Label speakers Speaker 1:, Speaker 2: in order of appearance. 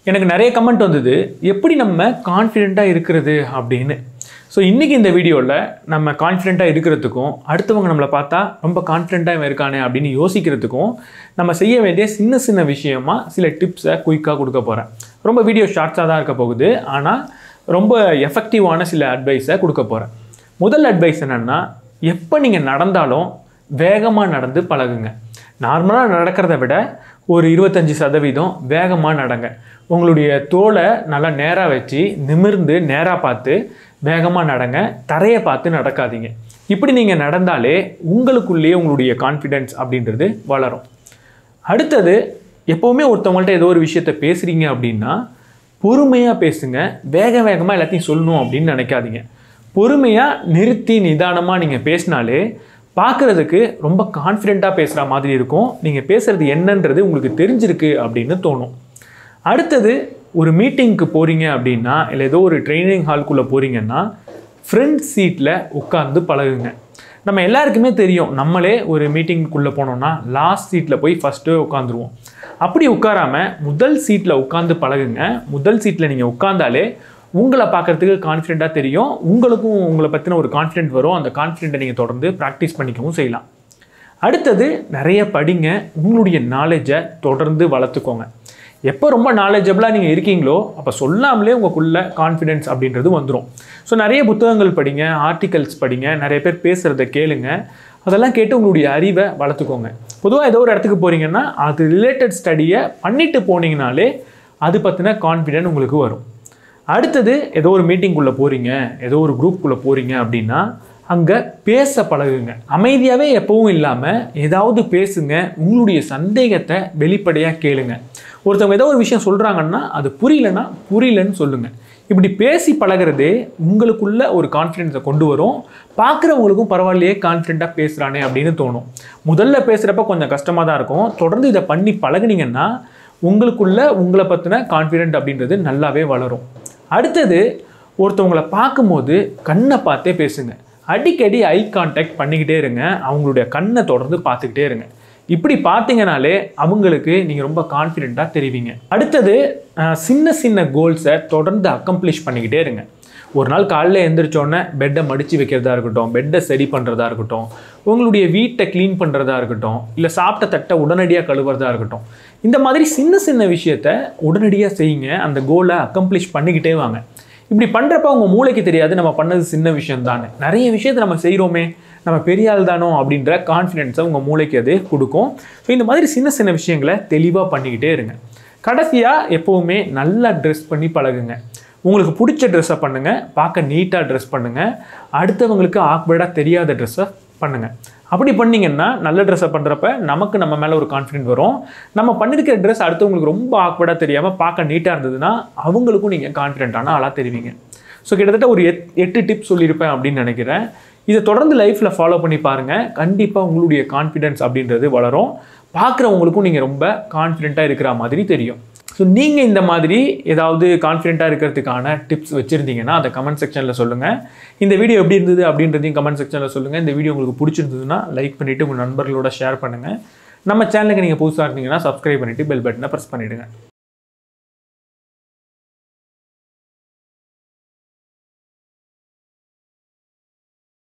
Speaker 1: எனக்கு நிறைய கமெண்ட் வந்தது எப்படி நம்ம கான்ஃபிடெண்ட்டாக இருக்கிறது அப்படின்னு ஸோ இன்றைக்கி இந்த வீடியோவில் நம்ம கான்ஃபிடெண்ட்டாக இருக்கிறதுக்கும் அடுத்தவங்க நம்மளை பார்த்தா ரொம்ப கான்ஃபிடெண்ட்டாக இவன் இருக்கானே அப்படின்னு யோசிக்கிறதுக்கும் நம்ம செய்ய வேண்டிய சின்ன சின்ன விஷயமா சில டிப்ஸை குயிக்காக கொடுக்க போகிறேன் ரொம்ப வீடியோ ஷார்ட்ஸாக தான் இருக்க போகுது ஆனால் ரொம்ப எஃபெக்டிவான சில அட்வைஸை கொடுக்க போகிறேன் முதல் அட்வைஸ் என்னென்னா எப்போ நீங்கள் நடந்தாலும் வேகமாக நடந்து பழகுங்க நார்மலாக நடக்கிறத விட ஒரு இருபத்தஞ்சி சதவீதம் வேகமாக நடங்க உங்களுடைய தோலை நல்லா நேராக வச்சு நிமிர்ந்து நேராக பார்த்து வேகமாக நடங்க தரையை பார்த்து நடக்காதீங்க இப்படி நீங்கள் நடந்தாலே உங்களுக்குள்ளேயே உங்களுடைய கான்ஃபிடென்ஸ் அப்படின்றது வளரும் அடுத்தது எப்போவுமே ஒருத்தவங்கள்ட்ட ஏதோ ஒரு விஷயத்த பேசுகிறீங்க அப்படின்னா பொறுமையாக பேசுங்க வேக வேகமாக எல்லாத்தையும் சொல்லணும் அப்படின்னு நினைக்காதீங்க பொறுமையாக நிறுத்தி நிதானமாக நீங்கள் பேசினாலே பார்க்குறதுக்கு ரொம்ப கான்ஃபிடெண்ட்டாக பேசுகிற மாதிரி இருக்கும் நீங்கள் பேசுகிறது என்னன்றது உங்களுக்கு தெரிஞ்சிருக்கு அப்படின்னு தோணும் அடுத்தது ஒரு மீட்டிங்க்கு போகிறீங்க அப்படின்னா இல்லை ஏதோ ஒரு ட்ரைனிங் ஹால்குள்ளே போகிறீங்கன்னா ஃப்ரண்ட் சீட்டில் உட்காந்து பழகுங்க நம்ம எல்லாருக்குமே தெரியும் நம்மளே ஒரு மீட்டிங்குள்ளே போனோம்னா லாஸ்ட் சீட்டில் போய் ஃபஸ்ட்டு உட்காந்துருவோம் அப்படி உட்காராம முதல் சீட்டில் உட்காந்து பழகுங்க முதல் சீட்டில் நீங்கள் உட்காந்தாலே உங்களை பார்க்குறதுக்கு கான்ஃபிடெண்ட்டாக தெரியும் உங்களுக்கும் உங்களை பற்றின ஒரு கான்ஃபிடென்ட் வரும் அந்த கான்ஃபிடென்ட்டை நீங்கள் தொடர்ந்து ப்ராக்டிஸ் பண்ணிக்கவும் செய்யலாம் அடுத்தது நிறைய படிங்க உங்களுடைய நாலேஜை தொடர்ந்து வளர்த்துக்கோங்க எப்போ ரொம்ப நாலேஜபிளாக நீங்கள் இருக்கீங்களோ அப்போ சொல்லாமலே உங்களுக்குள்ள கான்ஃபிடென்ஸ் அப்படின்றது வந்துடும் ஸோ நிறைய புத்தகங்கள் படிங்க ஆர்டிகல்ஸ் படிங்க நிறைய பேர் பேசுகிறத கேளுங்க அதெல்லாம் கேட்டு உங்களுடைய அறிவை வளர்த்துக்கோங்க பொதுவாக ஏதோ ஒரு இடத்துக்கு போகிறீங்கன்னா அது ரிலேட்டட் ஸ்டடியை பண்ணிட்டு போனீங்கனாலே அது பற்றின கான்ஃபிடென்ட் உங்களுக்கு வரும் அடுத்தது ஏதோ ஒரு மீட்டிங்குள்ளே போகிறீங்க ஏதோ ஒரு குரூப்புக்குள்ளே போகிறீங்க அப்படின்னா அங்கே பேச பழகுங்க அமைதியாகவே எப்பவும் இல்லாமல் ஏதாவது பேசுங்க உங்களுடைய சந்தேகத்தை வெளிப்படையாக கேளுங்க ஒருத்தவங்க ஏதோ ஒரு விஷயம் சொல்கிறாங்கன்னா அது புரியலன்னா புரியலன்னு சொல்லுங்கள் இப்படி பேசி பழகிறதே உங்களுக்குள்ள ஒரு கான்ஃபிடென்ஸை கொண்டு வரும் பார்க்குறவங்களுக்கும் பரவாயில்லையே கான்ஃபிடென்ட்டாக பேசுகிறானே அப்படின்னு தோணும் முதல்ல பேசுகிறப்ப கொஞ்சம் கஷ்டமாக தான் இருக்கும் தொடர்ந்து இதை பண்ணி பழகுனீங்கன்னா உங்களுக்குள்ள உங்களை பற்றின கான்ஃபிடென்ட் அப்படின்றது நல்லாவே வளரும் அடுத்தது ஒருத்தவங்களை பார்க்கும்போது கண்ணை பார்த்தே பேசுங்க அடிக்கடி ஐ கான்டாக்ட் பண்ணிக்கிட்டே இருங்க அவங்களுடைய கண்ணை தொடர்ந்து பார்த்துக்கிட்டே இருங்க இப்படி பார்த்தீங்கனாலே அவங்களுக்கு நீங்கள் ரொம்ப கான்ஃபிடெண்ட்டாக தெரிவிங்க அடுத்தது அஹ், சின்ன சின்ன கோல்ஸை தொடர்ந்து அக்கம்ப்ளிஷ் பண்ணிக்கிட்டே இருங்க ஒரு நாள் காலையில் எழுந்திரிச்சோன்னே பெட்டை மடித்து வைக்கிறதா இருக்கட்டும் பெட்டை சரி பண்ணுறதா இருக்கட்டும் உங்களுடைய வீட்டை க்ளீன் பண்ணுறதா இருக்கட்டும் இல்லை சாப்பிட்ட தட்டை உடனடியாக கழுவுறதா இருக்கட்டும் இந்த மாதிரி சின்ன சின்ன விஷயத்த உடனடியாக செய்யுங்க அந்த கோலை அக்கம்ப்ளிஷ் பண்ணிக்கிட்டே வாங்க இப்படி பண்ணுறப்ப உங்கள் மூளைக்கு தெரியாது நம்ம பண்ணது சின்ன விஷயம் தானே நிறைய விஷயத்தை நம்ம செய்கிறோமே நம்ம பெரிய ஆள் தானோ அப்படின்ற கான்ஃபிடென்ஸை உங்கள் மூளைக்கு அது கொடுக்கும் ஸோ இந்த மாதிரி சின்ன சின்ன விஷயங்களை தெளிவாக பண்ணிக்கிட்டே இருங்க கடைசியாக எப்போவுமே நல்லா ட்ரெஸ் பண்ணி பழகுங்க உங்களுக்கு பிடிச்ச ட்ரெஸ்ஸை பண்ணுங்கள் பார்க்க நீட்டாக ட்ரெஸ் பண்ணுங்கள் அடுத்தவங்களுக்கு ஆக்வர்டாக தெரியாத ட்ரெஸ்ஸை பண்ணுங்கள் அப்படி பண்ணீங்கன்னா நல்ல ட்ரெஸ்ஸை பண்ணுறப்ப நமக்கு நம்ம மேலே ஒரு கான்ஃபிடென்ட் வரும் நம்ம பண்ணியிருக்கிற ட்ரெஸ் அடுத்தவங்களுக்கு ரொம்ப ஆக்வர்டாக தெரியாமல் பார்க்க நீட்டாக இருந்ததுன்னா அவங்களுக்கும் நீங்கள் கான்ஃபிடென்ட்டான ஆளாக தெரிவிங்க ஸோ கிட்டத்தட்ட ஒரு எட் எட்டு டிப்ஸ் சொல்லியிருப்பேன் அப்படின்னு நினைக்கிறேன் இதை தொடர்ந்து லைஃப்பில் ஃபாலோ பண்ணி பாருங்கள் கண்டிப்பாக உங்களுடைய கான்ஃபிடென்ஸ் அப்படின்றது வளரும் பார்க்குறவங்களுக்கும் நீங்கள் ரொம்ப கான்ஃபிடென்ட்டாக இருக்கிற மாதிரி தெரியும் ஸோ நீங்கள் இந்த மாதிரி ஏதாவது கான்ஃபிடென்ட்டாக இருக்கிறதுக்கான டிப்ஸ் வச்சுருந்தீங்கன்னா அதை கமெண்ட் செக்ஷனில் சொல்லுங்கள் இந்த வீடியோ எப்படி இருந்தது அப்படின்றதையும் கமெண்ட் செக்ஷனில் சொல்லுங்கள் இந்த வீடியோ உங்களுக்கு பிடிச்சிருந்ததுன்னா லைக் பண்ணிவிட்டு உங்கள் நண்பர்களோட ஷேர் பண்ணுங்கள் நம்ம சேனலுக்கு நீங்கள் புதுசாக இருந்தீங்கன்னா சப்ஸ்கிரைப் பண்ணிவிட்டு பெல் பட்டனை ப்ரெஸ் பண்ணிவிடுங்க